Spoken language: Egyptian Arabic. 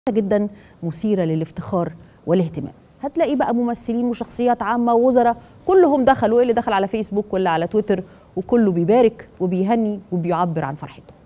جدا مثيره للافتخار والاهتمام هتلاقي بقى ممثلين وشخصيات عامه ووزراء كلهم دخلوا اللي دخل على فيسبوك واللي على تويتر وكله بيبارك وبيهني وبيعبر عن فرحته